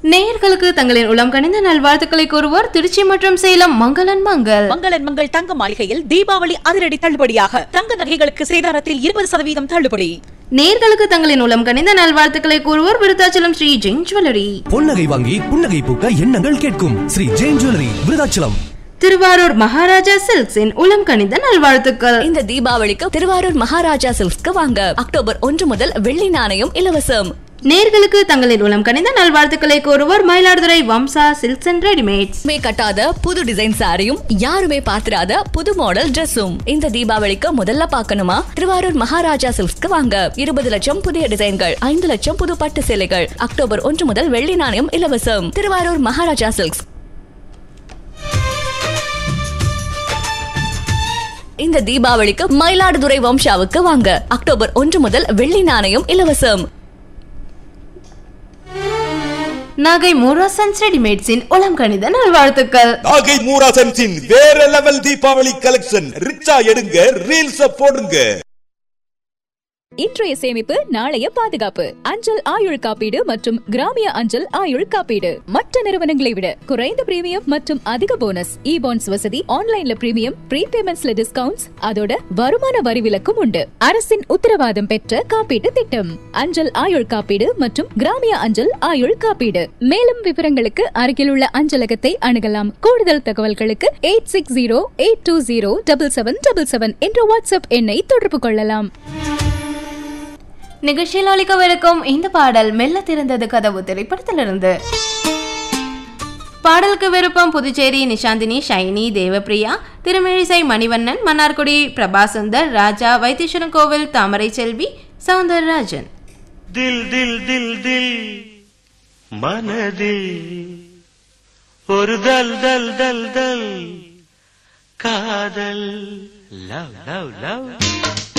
நேயர்களுக்கு தங்களின் உளம் கனிந்த நல்வாழ்த்துக்களை கூறுவோர் திருச்சி மற்றும் சேலம் மங்களன் மங்கள் மங்களன் மங்கள் தங்க மாளிகையில் தீபாவளி அதிரடி தள்ளுபடியாக தங்க நகைகளுக்கு சேதாரத்தில் இருபது சதவீதம் தள்ளுபடி நேயர்களுக்கு தங்களின் உளம் கனிந்த நல்வாழ்த்துக்களை கூறுவோர் விருத்தாச்சலம் ஸ்ரீ ஜெயின் ஜுவல்லரி பொன்னகை வாங்கி புன்னகை பூக்க எண்ணங்கள் கேட்கும் ஸ்ரீ ஜெயின் ஜுவல்லரி விருதாச்சலம் திருவாரூர் மகாராஜா சில்க்ஸின் உளம் கனிந்த நல்வாழ்த்துக்கள் இந்த தீபாவளிக்கு திருவாரூர் மகாராஜா சில்க்ஸ்க்கு வாங்க அக்டோபர் ஒன்று முதல் வெள்ளி நாணயம் இலவசம் நேர்களுக்கு தங்களின் உளம் கனிந்த நல்வாழ்த்துக்களை கூறுவோர் Mayiladuthurai Vamsa silks and readymades மே கட்டாத புது டிசைன் சாரியும் யாருமே பாத்திராத புது மாடல் Dress-உம் இந்த தீபாவளிக்கு முதல்ல பார்க்கணுமா திருவாரூர் மகாராஜா சில்க்ஸ்க்கு வாங்க இருபது லட்சம் புதிய டிசைன்கள் ஐந்து லட்சம் புது பட்டு சேலைகள் அக்டோபர் ஒன்று முதல் வெள்ளி நாணயம் இலவசம் திருவாரூர் மகாராஜா சில்க்ஸ் இந்த தீபாவளிக்கு மயிலாடுதுறை வம்சாவுக்கு வாங்க அக்டோபர் ஒன்று முதல் வெள்ளி நாணயம் இலவசம் நாகை மூரா சன்ஸ் ரெடிமேட்ஸின் உளம் கனிந்த நல்வாழ்த்துக்கள் நாகை மூராசன்ஸின் வேற லெவல் தீபாவளி கலெக்ஷன் ரிச்சா எடுங்க ரீல்ஸ் போடுங்க இன்றைய சேமிப்பு நாளைய பாதுகாப்பு அஞ்சல் ஆயுள் காப்பீடு மற்றும் கிராமிய அஞ்சல் ஆயுள் காப்பீடு மற்ற நிறுவனங்களை விட குறைந்த பிரீமியம் மற்றும் அதிக போனஸ் இ பாண்ட்ஸ் வசதி ஆன்லைன்ல பிரீமியம் ப்ரீபேமெண்ட்ஸ்ல டிஸ்கவுண்ட்ஸ் அதோட வருமான வரி விலக்கும் உண்டு அரசின் உத்தரவாதம் பெற்ற காப்பீட்டு திட்டம் அஞ்சல் ஆயுள் காப்பீடு மற்றும் கிராமிய அஞ்சல் ஆயுள் காப்பீடு மேலும் விவரங்களுக்கு அருகிலுள்ள அஞ்சலகத்தை அணுகலாம் கூடுதல் தகவல்களுக்கு eight six zero eight two zero double seven double seven என்ற வாட்ஸ்அப் எண்ணை தொடர்பு கொள்ளலாம் நிகழ்ச்சியில் ஒலிக்கவிருக்கும் இந்த பாடல் மெல்ல திறந்தது கதவு திரைப்படத்திலிருந்து பாடலுக்கு விருப்பம் புதுச்சேரி நிஷாந்தினி ஷைனி தேவப்பிரியா திருமிழிசை மணிவண்ணன் மன்னார்குடி பிரபாசுந்தர் ராஜா வைத்தீஸ்வரன் கோவில் தாமரை செல்வி சவுந்தரராஜன் दिल दिल दिल दिल மனதில் ஒரு தல் தல் தல் தல் காதல் லவ் லவ் லவ்